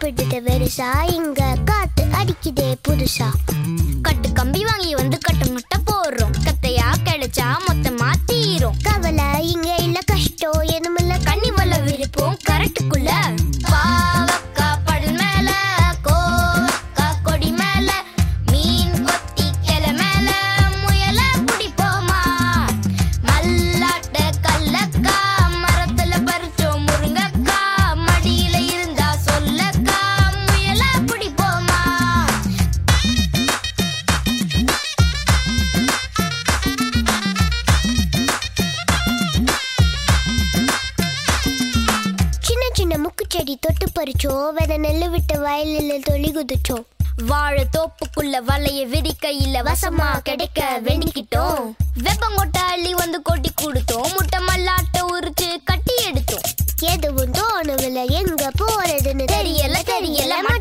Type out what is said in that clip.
விட்டுட்டு வெறுசா இங்க காத்து அடிக்குதே புதுசா கட்டு கம்பி வாங்கி வந்து கட்டு முட்டை போடுறோம் கத்தையா கிடைச்சா மொத்தமா தீரும் கவலை இங்க இல்ல கஷ்டம் எதுமில்ல கண்ணி வல்ல விருப்பம் கரெக்டுக்குள்ள பாவக்கா படல் மேல கோவக்கா கொடி மேல மீன் கொத்தி கிளை மேல முயல பிடிப்போமா மல்லாட்ட கல்லக்கா மரத்துல பறிச்சோம் முருங்கக்கா மடியில இருந்தா சொல்லக்கா முயல பிடிப்போமா சின்ன சின்ன முக்கு செடி தொட்டு பறிச்சோம் வித நெல்லு விட்டு வயலில் தொழி குதிச்சோம் வாழை தோப்புக்குள்ள வலைய விரிக்கையில வசமா கிடைக்க வேண்டிக்கிட்டோம் வெப்பங்கொட்டை அள்ளி வந்து கொட்டி கொடுத்தோம் முட்டை மல்லாட்ட உரிச்சு கட்டி எடுத்தோம் எதுவும் தோணவில்லை எங்க போறதுன்னு தெரியல தெரியல